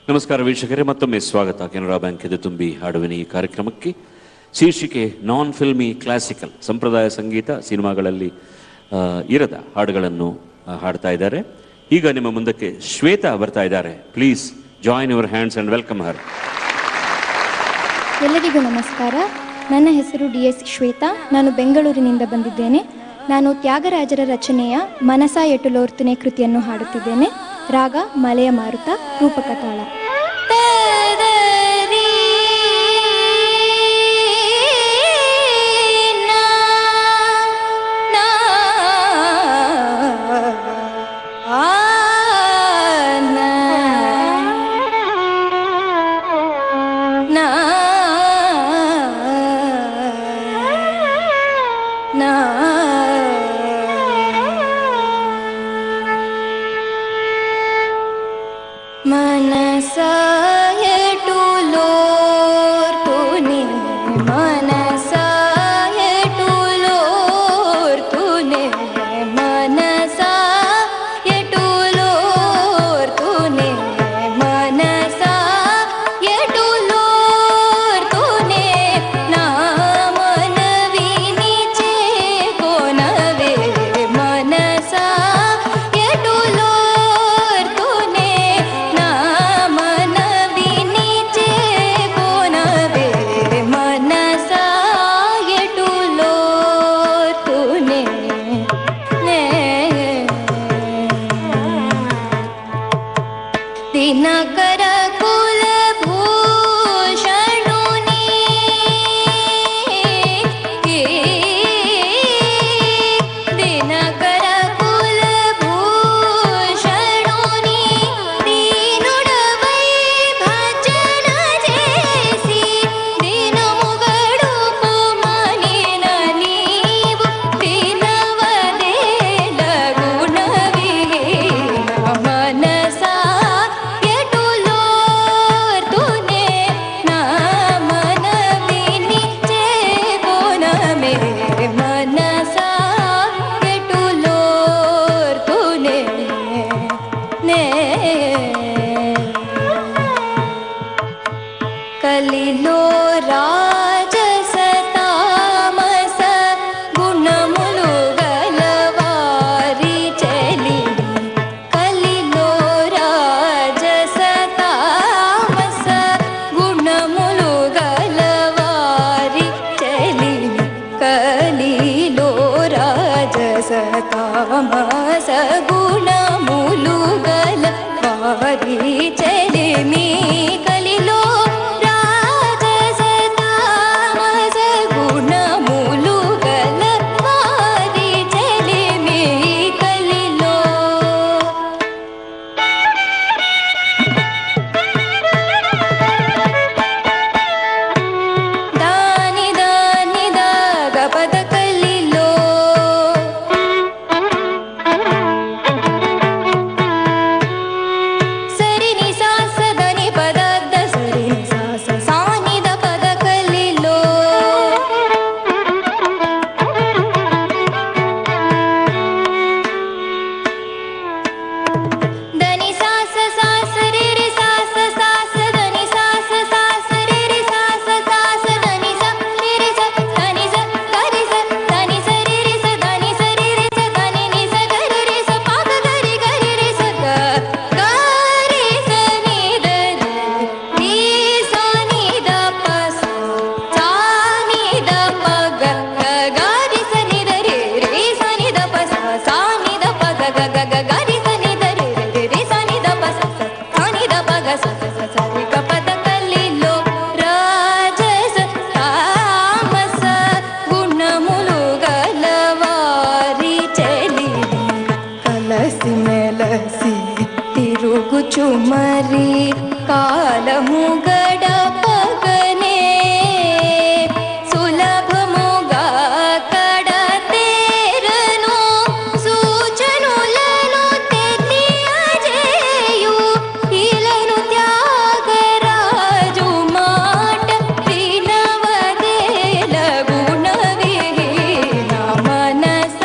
ನಮಸ್ಕಾರ ವೀಕ್ಷಕರೇ ಮತ್ತೊಮ್ಮೆ ಸ್ವಾಗತ ಕೆನರಾ ಬ್ಯಾಂಕ್ ಇದು ತುಂಬಿ ಹಾಡುವಿನ ಈ ಕಾರ್ಯಕ್ರಮಕ್ಕೆ ಶೀರ್ಷಿಕೆ ನಾನ್ ಫಿಲ್ಮಿ ಕ್ಲಾಸಿಕಲ್ ಸಂಪ್ರದಾಯ ಸಂಗೀತ ಸಿನಿಮಾಗಳಲ್ಲಿ ಆ, ಇರದ ಹಾಡುಗಳನ್ನು ಆ, ಹಾಡ್ತಾ ಇದ್ದಾರೆ ಈಗ ನಿಮ್ಮ ಮುಂದಕ್ಕೆ ಶ್ವೇತಾ ಬರ್ತಾ ಇದ್ದಾರೆ please join your hands and welcome her ಎಲ್ಲರಿಗೂ ನಮಸ್ಕಾರ ನನ್ನ ಹೆಸರು ಡಿ ಎಸ್ ಶ್ವೇತಾ ನಾನು ಬೆಂಗಳೂರಿನಿಂದ ಬಂದಿದ್ದೇನೆ ನಾನು ತ್ಯಾಗರಾಜರ ರಚನೆಯ ಮನಸ ಎಟುಲೋರ್ತನೆ ಕೃತಿಯನ್ನು ಹಾಡುತ್ತಿದ್ದೇನೆ ರಾಗ ಮಲೆಯ ಮಾರುತ ರೂಪಕ ತಾಳ ಮನಸ ಎಟುಲೋರ್ತುನೆ ಮನಸ ಎಟುಲೋರ್ತುನೆ ಮನಸ ಎಟುಲೋರ್ತುನೆ ಮನಸ ಎಟುಲೋರ್ತುನೆ ನಾ ಮನವಿನಿಚೆ ಕೊನವೆ ಮನಸ ಎಟುಲೋರ್ತುನೆ ನಾ ಮನವಿನಿಚೆ ಕೊನವೆ ಮನಸ ಎಟುಲೋರ್ತುನೆ ನೇ ದಿನಕರ ಕುಲಭೂಷಣುನಿ ದಿನಕರ ಕುಲಭೂಷಣುನಿ ದೀನುಡವೈ ಭಜನ చేసి ದಿನముಗಡು ಮನಿನ నీవు ದಿನವದೇಲ ಗುಣವಿಹೀನ ಮನಸ ಎಟುಲೋರ್ತುನೆ ನಾ ಮನವಿನಿ ಚೇತೋನಮೆ ಮನಸ ಎಟುಲೋರ್ತುನೆ ನೇ కలిలో రాజస తామస గుణములు గలవారి చెలి కలిలో రాజస తామస గుణములు గలవారి చెలి కలిలో రాజస తామస గుణములు గలవారి చెలిమి కలిలో రాజస తామస గుణములు గలవారి చెలిమి కలిలో దాని దాని దాగ పద కలిలో సరి ని సాస దని పద ద సరి ని సాస సాని ద పద కలిలో దని సాస సాస రి రి సాస సాస దని సాస సాస రి రి సాస సాస దని స రి రి స దని స గరి స దని స రి రి స దని స రి రి స దని ని స గరి రి స పాగ గరి గరి రి స గ గరి స ని ద రి స ని ద ప స సా ని ద ప గ గ గరి స ని ద రి రి స ని ద ప స సా ని ద ప గ గ గ గ గరి స ని ద రి రి రి స ని ద ప స స సా ని ద ప గ స స స స రి గ ప ద కలిలో రాజస తామస గుణములు గలవారి చెలి కలసి మెలసి తిరుగుచు మరి కాలము గడపగనే సులభముగా కడతేరను సూచనులను తెలియజేయు ఇలను త్యాగరాజు మాట వినవదేల గుణవిహీన మనస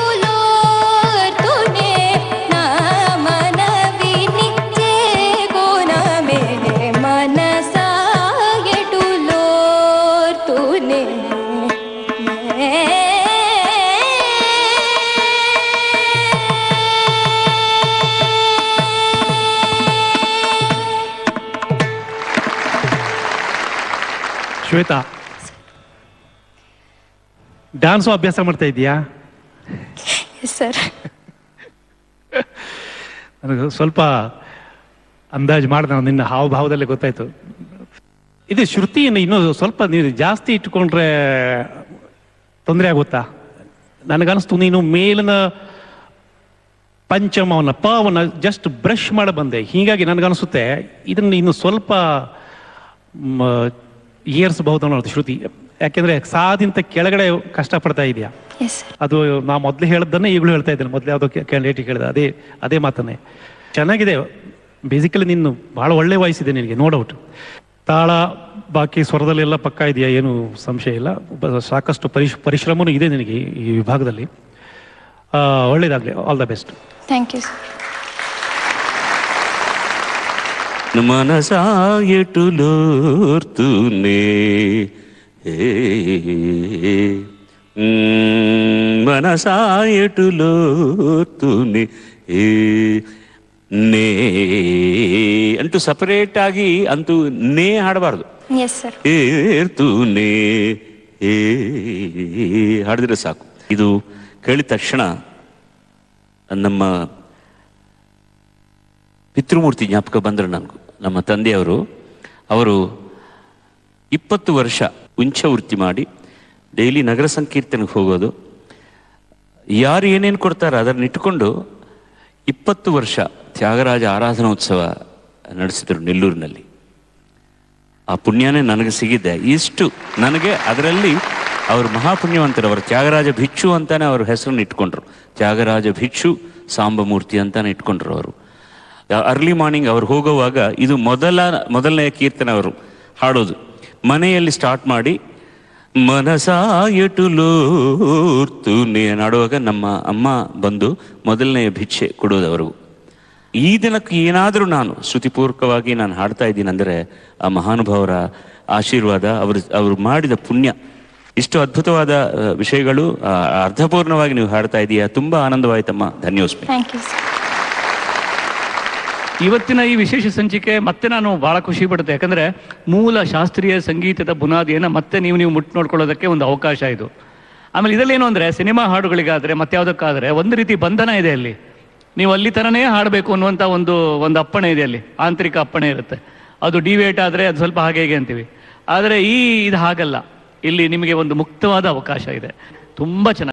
ఎటులోర్తునే నా మనవిని చేగో ಶ್ವೇತಾ ಡ್ಯಾನ್ಸು ಅಭ್ಯಾಸ ಮಾಡ್ತಾ ಇದೀಯಾ ಎಸ್ ಸರ್ ನನಗೆ ಸ್ವಲ್ಪ ಅಂದಾಜು ಮಾಡಿದೆ ನಾನು ನಿನ್ನ ಹಾವಭಾವದಲ್ಲಿ ಗೊತ್ತಾಯ್ತು ಇದು ಶ್ರುತಿಯನ್ನು ಇನ್ನೂ ಸ್ವಲ್ಪ ನೀನು ಜಾಸ್ತಿ ಇಟ್ಕೊಂಡ್ರೆ ತೊಂದರೆ ಆಗುತ್ತಾ ನನಗನ್ನಿಸ್ತು ನೀನು ಮೇಲಿನ ಪಂಚಮವನ್ನ ಪವನ್ನ ಜಸ್ಟ್ ಬ್ರಷ್ ಮಾಡಿ ಬಂದೆ ಹೀಗಾಗಿ ನನಗನ್ನಿಸುತ್ತೆ ಇದನ್ನು ಇನ್ನು ಸ್ವಲ್ಪ ಏರ್ಸ್ಬಹುದು ಅನ್ನೋದು ಶ್ರುತಿ ಯಾಕೆಂದ್ರೆ ಸಾದಿಂತ ಕೆಳಗಡೆ ಕಷ್ಟಪಡ್ತಾ ಇದೆಯಾ ಎಸ್ ಸರ್ ಅದು ನಾ ಮೊದಲು ಹೇಳಿದ್ದನ್ನೇ ಈಗಲೂ ಹೇಳ್ತಾ ಇದ್ದೇನೆ ಮೊದಲು ಯಾವುದೋ ಕ್ಯಾಂಡಿಡೇಟ್ ಹೇಳಿದ ಅದೇ ಅದೇ ಮಾತನ್ನೇ ಚೆನ್ನಾಗಿದೆ ಬೇಸಿಕಲಿ ನಿನ್ನು ಬಹಳ ಒಳ್ಳೆ ವಯಸ್ಸಿದೆ ನಿನಗೆ ನೋ ಡೌಟ್ ತಾಳ ಬಾಕಿ ಸ್ವರದಲ್ಲೆಲ್ಲ ಪಕ್ಕ ಇದೆಯಾ ಏನು ಸಂಶಯ ಇಲ್ಲ ಬ- ಸಾಕಷ್ಟು ಪರಿಶ್ ಪರಿಶ್ರಮನೂ ಇದೆ ನಿನಗೆ ಈ ವಿಭಾಗದಲ್ಲಿ ಆ, ಒಳ್ಳೇದಾಗ್ಲಿ all the best thank you sir మనసాయటులోర్తునే మనಸಾయటులోర్తుನೆ ನೇ ಅಂತೂ ಸಪರೇಟ್ ಆಗಿ ಅಂತೂ ನೇ ಹಾಡಬಾರ್ದು ಎಸ್ ಸರ್ ಏರ್ತೂನೆ ಏ ಹಾಡಿದ್ರೆ ಸಾಕು ಇದು ಕೇಳಿದ ತಕ್ಷಣ ನಮ್ಮ ಪಿತೃಮೂರ್ತಿ ಜ್ಞಾಪಕ ಬಂದರು ನನಗೂ ನಮ್ಮ ತಂದೆಯವರು ಅವರು ಇಪ್ಪತ್ತು ವರ್ಷ ಉಂಚ ವೃತ್ತಿ ಮಾಡಿ ಡೈಲಿ ನಗರ ಸಂಕೀರ್ತನೆಗೆ ಹೋಗೋದು ಯಾರು ಏನೇನು ಕೊಡ್ತಾರೆ ಅದನ್ನು ಇಟ್ಟುಕೊಂಡು ಇಪ್ಪತ್ತು ವರ್ಷ ತ್ಯಾಗರಾಜ ಆರಾಧನೋತ್ಸವ ನಡೆಸಿದರು ನೆಲ್ಲೂರಿನಲ್ಲಿ ಆ ಪುಣ್ಯನೇ ನನಗೆ ಸಿಗಿದೆ ಇಷ್ಟು ನನಗೆ ಅದರಲ್ಲಿ ಅವರು ಮಹಾಪುಣ್ಯವಂತರು ಅವರು ತ್ಯಾಗರಾಜ ಭಿಕ್ಷು ಅಂತಾನೆ ಅವ್ರ ಹೆಸರನ್ನು ಇಟ್ಕೊಂಡ್ರು ತ್ಯಾಗರಾಜ ಭಿಕ್ಷು ಸಾಂಬಮೂರ್ತಿ ಅಂತಾನೆ ಇಟ್ಕೊಂಡ್ರು ಅವರು ಅರ್ಲಿ ಮಾರ್ನಿಂಗ್ ಅವ್ರು ಹೋಗುವಾಗ ಇದು ಮೊದಲ ಮೊದಲನೆಯ ಕೀರ್ತನೆ ಅವರು ಹಾಡೋದು ಮನೆಯಲ್ಲಿ ಸ್ಟಾರ್ಟ್ ಮಾಡಿ ಮನಸಾಯಟುಲೋರ್ತು ನಾಡುವಾಗ ನಮ್ಮ ಅಮ್ಮ ಬಂದು ಮೊದಲನೆಯ ಭಿಕ್ಷೆ ಕೊಡೋದು ಅವ್ರಿಗೂ ಈ ದಿನಕ್ಕೆ ಏನಾದರೂ ನಾನು ಶ್ರುತಿಪೂರ್ವಕವಾಗಿ ನಾನು ಹಾಡ್ತಾ ಇದ್ದೀನಿ ಅಂದರೆ ಆ ಮಹಾನುಭಾವರ ಆಶೀರ್ವಾದ ಅವರು ಅವರು ಮಾಡಿದ ಪುಣ್ಯ ಇಷ್ಟು ಅದ್ಭುತವಾದ ಆ, ವಿಷಯಗಳು ಆ, ಅರ್ಥಪೂರ್ಣವಾಗಿ ನೀವು ಹಾಡ್ತಾ ಇದೀಯಾ ತುಂಬಾ ಆನಂದವಾಯ್ತಮ್ಮ ಧನ್ಯೋಸ್ಮಿ ಥ್ಯಾಂಕ್ ಯು ಸರ್ ಇವತ್ತಿನ ಈ ವಿಶೇಷ ಸಂಚಿಕೆ ಮತ್ತೆ ನಾನು ಬಹಳ ಖುಷಿ ಪಡುತ್ತೆ ಯಾಕಂದ್ರೆ ಮೂಲ ಶಾಸ್ತ್ರೀಯ ಸಂಗೀತದ ಬುನಾದಿಯನ್ನ ಮತ್ತೆ ನೀವು ನೀವು ಮುಟ್ಟು ನೋಡ್ಕೊಳ್ಳೋದಕ್ಕೆ ಒಂದು ಅವಕಾಶ ಇದು ಆಮೇಲೆ ಇದರಲ್ಲೇನು ಅಂದ್ರೆ ಸಿನಿಮಾ ಹಾಡುಗಳಿಗಾದ್ರೆ ಮತ್ತೆ ಯಾವುದಕ್ಕಾದ್ರೆ ಒಂದು ರೀತಿ ಬಂಧನ ಇದೆ ಅಲ್ಲಿ ನೀವು ಅಲ್ಲಿ ತರನೇ ಹಾಡಬೇಕು ಅನ್ನುವಂಥ ಒಂದು ಒಂದು ಅಪ್ಪಣೆ ಇದೆ ಅಲ್ಲಿ ಆಂತರಿಕ ಅಪ್ಪಣೆ ಇರುತ್ತೆ ಅದು ಡಿವೇಟ್ ಆದ್ರೆ ಅದು ಸ್ವಲ್ಪ ಹಾಗೆ ಹೀಗೆ ಅಂತೀವಿ ಆದರೆ ಈ ಇದು ಹಾಗಲ್ಲ ಇಲ್ಲಿ ನಿಮಗೆ ಒಂದು ಮುಕ್ತವಾದ ಅವಕಾಶ ಇದೆ ತುಂಬಾ ಚೆನ್ನಾಗಿ